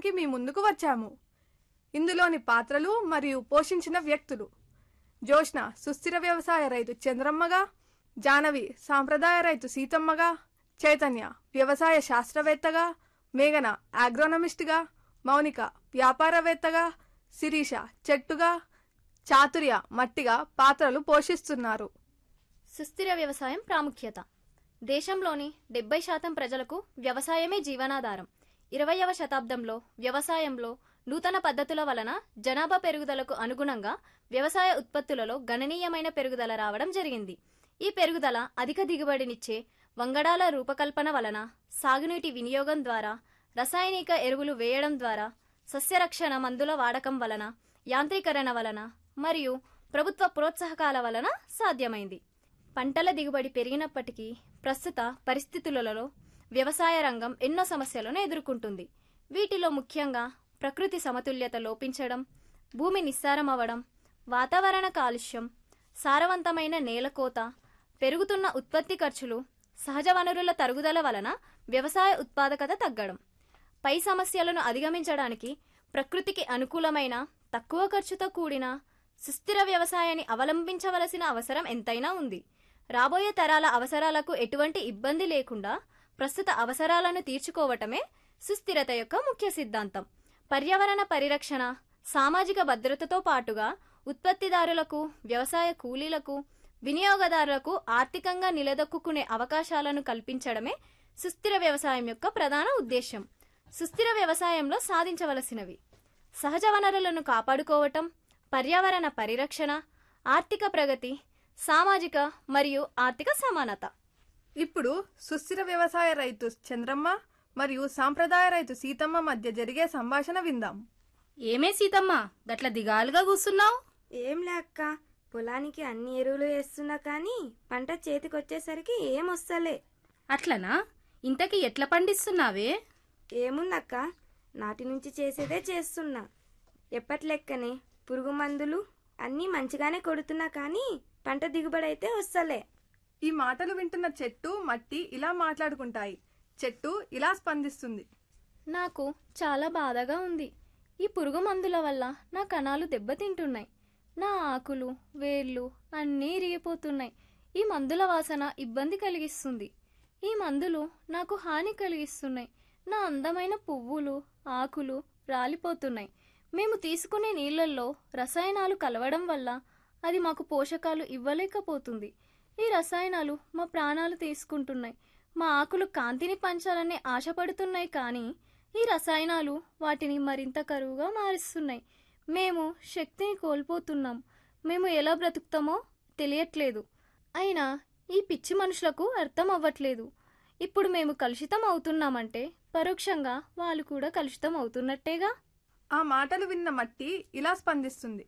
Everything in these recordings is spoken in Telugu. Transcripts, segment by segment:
చెప్పడానికి మీ ముందుకు వచ్చాము ఇందులోని పాత్రలు మరియు పోషించిన వ్యక్తులు జోష్న సుస్థిర వ్యవసాయ రైతు చంద్రమ్మగా జానవి సాంప్రదాయ రైతు సీతమ్మగా చైతన్య వ్యవసాయ శాస్త్రవేత్తగా మేఘన ఆగ్రోనమిస్ట్గా మౌనిక వ్యాపారవేత్తగా శిరీష చెట్టుగా చాతుర్య మట్టిగా పాత్రలు పోషిస్తున్నారు సుస్థిర వ్యవసాయం ప్రాముఖ్యత దేశంలోని డెబ్బై శాతం ప్రజలకు వ్యవసాయమే జీవనాధారం ఇరవయవ శతాబ్దంలో వ్యవసాయంలో నూతన పద్ధతుల వలన జనాభా పెరుగుదలకు అనుగుణంగా వ్యవసాయ ఉత్పత్తులలో గణనీయమైన పెరుగుదల రావడం జరిగింది ఈ పెరుగుదల అధిక దిగుబడినిచ్చే వంగడాల రూపకల్పన వలన సాగునీటి వినియోగం ద్వారా రసాయనిక ఎరువులు వేయడం ద్వారా సస్యరక్షణ మందుల వాడకం వలన యాంత్రీకరణ వలన మరియు ప్రభుత్వ ప్రోత్సాహకాల వలన సాధ్యమైంది పంటల దిగుబడి పెరిగినప్పటికీ ప్రస్తుత పరిస్థితులలో వ్యవసాయ రంగం ఎన్నో సమస్యలను ఎదుర్కొంటుంది వీటిలో ముఖ్యంగా ప్రకృతి సమతుల్యత లోపించడం భూమి నిస్సారం అవ్వడం వాతావరణ కాలుష్యం సారవంతమైన నేల కోత పెరుగుతున్న ఉత్పత్తి ఖర్చులు సహజ వనరుల తరుగుదల వలన వ్యవసాయ ఉత్పాదకత తగ్గడం పై సమస్యలను అధిగమించడానికి ప్రకృతికి అనుకూలమైన తక్కువ ఖర్చుతో కూడిన సుస్థిర వ్యవసాయాన్ని అవలంబించవలసిన అవసరం ఎంతైనా ఉంది రాబోయే తరాల అవసరాలకు ఎటువంటి ఇబ్బంది లేకుండా ప్రస్తుత అవసరాలను తీర్చుకోవటమే సుస్థిరత యొక్క ముఖ్య సిద్ధాంతం పర్యావరణ పరిరక్షణ సామాజిక భద్రతతో పాటుగా ఉత్పత్తిదారులకు వ్యవసాయ కూలీలకు వినియోగదారులకు ఆర్థికంగా నిలదొక్కునే అవకాశాలను కల్పించడమే సుస్థిర వ్యవసాయం యొక్క ప్రధాన ఉద్దేశం సుస్థిర వ్యవసాయంలో సాధించవలసినవి సహజ వనరులను కాపాడుకోవటం పర్యావరణ పరిరక్షణ ఆర్థిక ప్రగతి సామాజిక మరియు ఆర్థిక సమానత ఇప్పుడు సుస్థిర వ్యవసాయ రైతు చంద్రమ్మ మరియు సాంప్రదాయ రైతు సీతమ్మ మధ్య జరిగే సంభాషణ విందాం ఏమే సీతమ్మ గట్ల దిగాలుగా కూస్తున్నావు ఏం లేక్క పొలానికి అన్ని ఎరువులు వేస్తున్నా కానీ పంట చేతికొచ్చేసరికి ఏం వస్తలే అట్లనా ఇంతకి ఎట్లా పండిస్తున్నావే ఏముందక్క నాటి నుంచి చేసేదే చేస్తున్నా ఎప్పటి లెక్కనే పురుగు మందులు అన్నీ మంచిగానే కొడుతున్నా కానీ పంట దిగుబడి అయితే వస్తలే ఈ మాటలు వింటున్న చెట్టు మట్టి ఇలా మాట్లాడుకుంటాయి చెట్టు ఇలా స్పందిస్తుంది నాకు చాలా బాధగా ఉంది ఈ పురుగు మందుల వల్ల నా కణాలు దెబ్బతింటున్నాయి నా ఆకులు వేర్లు అన్నీ ఇరిగిపోతున్నాయి ఈ మందుల వాసన ఇబ్బంది కలిగిస్తుంది ఈ మందులు నాకు హాని కలిగిస్తున్నాయి నా అందమైన పువ్వులు ఆకులు రాలిపోతున్నాయి మేము తీసుకునే నీళ్ళల్లో రసాయనాలు కలవడం వల్ల అది మాకు పోషకాలు ఇవ్వలేకపోతుంది ఈ రసాయనాలు మా ప్రాణాలు తీసుకుంటున్నాయి మా ఆకులు కాంతిని పంచాలని ఆశపడుతున్నాయి కానీ ఈ రసాయనాలు వాటిని మరింత కరువుగా మారుస్తున్నాయి మేము శక్తిని కోల్పోతున్నాం మేము ఎలా బ్రతుకుతామో తెలియట్లేదు అయినా ఈ పిచ్చి మనుషులకు అర్థం అవ్వట్లేదు ఇప్పుడు మేము కలుషితం అవుతున్నామంటే పరోక్షంగా వాళ్ళు కూడా కలుషితం అవుతున్నట్టేగా ఆ మాటలు విన్న మట్టి ఇలా స్పందిస్తుంది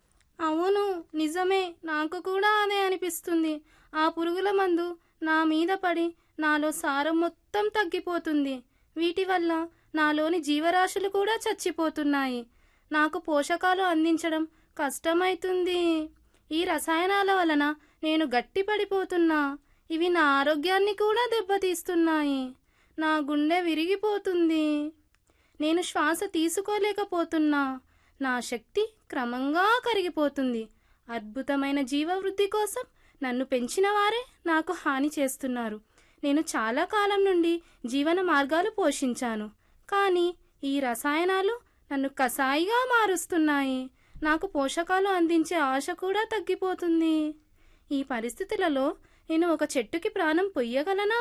అవును నిజమే నాకు కూడా అదే అనిపిస్తుంది ఆ పురుగుల మందు నా మీద పడి నాలో సారం మొత్తం తగ్గిపోతుంది వీటి వల్ల నాలోని జీవరాశులు కూడా చచ్చిపోతున్నాయి నాకు పోషకాలు అందించడం కష్టమైతుంది ఈ రసాయనాల వలన నేను గట్టిపడిపోతున్నా ఇవి నా ఆరోగ్యాన్ని కూడా దెబ్బతీస్తున్నాయి నా గుండె విరిగిపోతుంది నేను శ్వాస తీసుకోలేకపోతున్నా నా శక్తి క్రమంగా కరిగిపోతుంది అద్భుతమైన జీవవృద్ధి కోసం నన్ను పెంచిన వారే నాకు హాని చేస్తున్నారు నేను చాలా కాలం నుండి జీవన మార్గాలు పోషించాను కానీ ఈ రసాయనాలు నన్ను కసాయిగా మారుస్తున్నాయి నాకు పోషకాలు అందించే ఆశ కూడా తగ్గిపోతుంది ఈ పరిస్థితులలో నేను ఒక చెట్టుకి ప్రాణం పొయ్యగలనా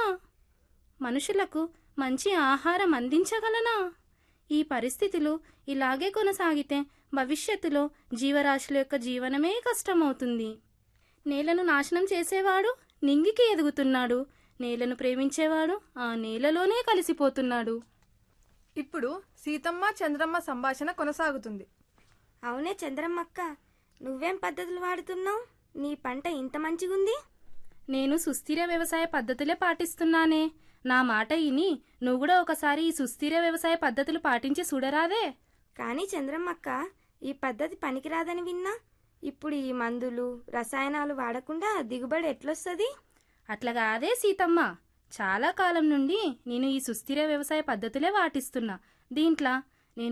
మనుషులకు మంచి ఆహారం అందించగలనా ఈ పరిస్థితులు ఇలాగే కొనసాగితే భవిష్యత్తులో జీవరాశుల యొక్క జీవనమే కష్టమవుతుంది నేలను నాశనం చేసేవాడు నింగికి ఎదుగుతున్నాడు నేలను ప్రేమించేవాడు ఆ నేలలోనే కలిసిపోతున్నాడు ఇప్పుడు సీతమ్మ చంద్రమ్మ సంభాషణ కొనసాగుతుంది అవునే చంద్రమ్మక్క నువ్వేం పద్ధతులు వాడుతున్నావు నీ పంట ఇంత మంచిగుంది నేను సుస్థిర వ్యవసాయ పద్ధతులే పాటిస్తున్నానే నా మాట ఇని నువ్వు కూడా ఒకసారి ఈ సుస్థిర వ్యవసాయ పద్ధతులు పాటించి చూడరాదే కానీ చంద్రమ్మక్క ఈ పద్ధతి పనికిరాదని విన్నా ఇప్పుడు ఈ మందులు రసాయనాలు వాడకుండా దిగుబడి ఎట్లొస్తుంది అట్లా కాదే సీతమ్మ చాలా కాలం నుండి నేను ఈ సుస్థిర వ్యవసాయ పద్ధతులే పాటిస్తున్నా దీంట్లో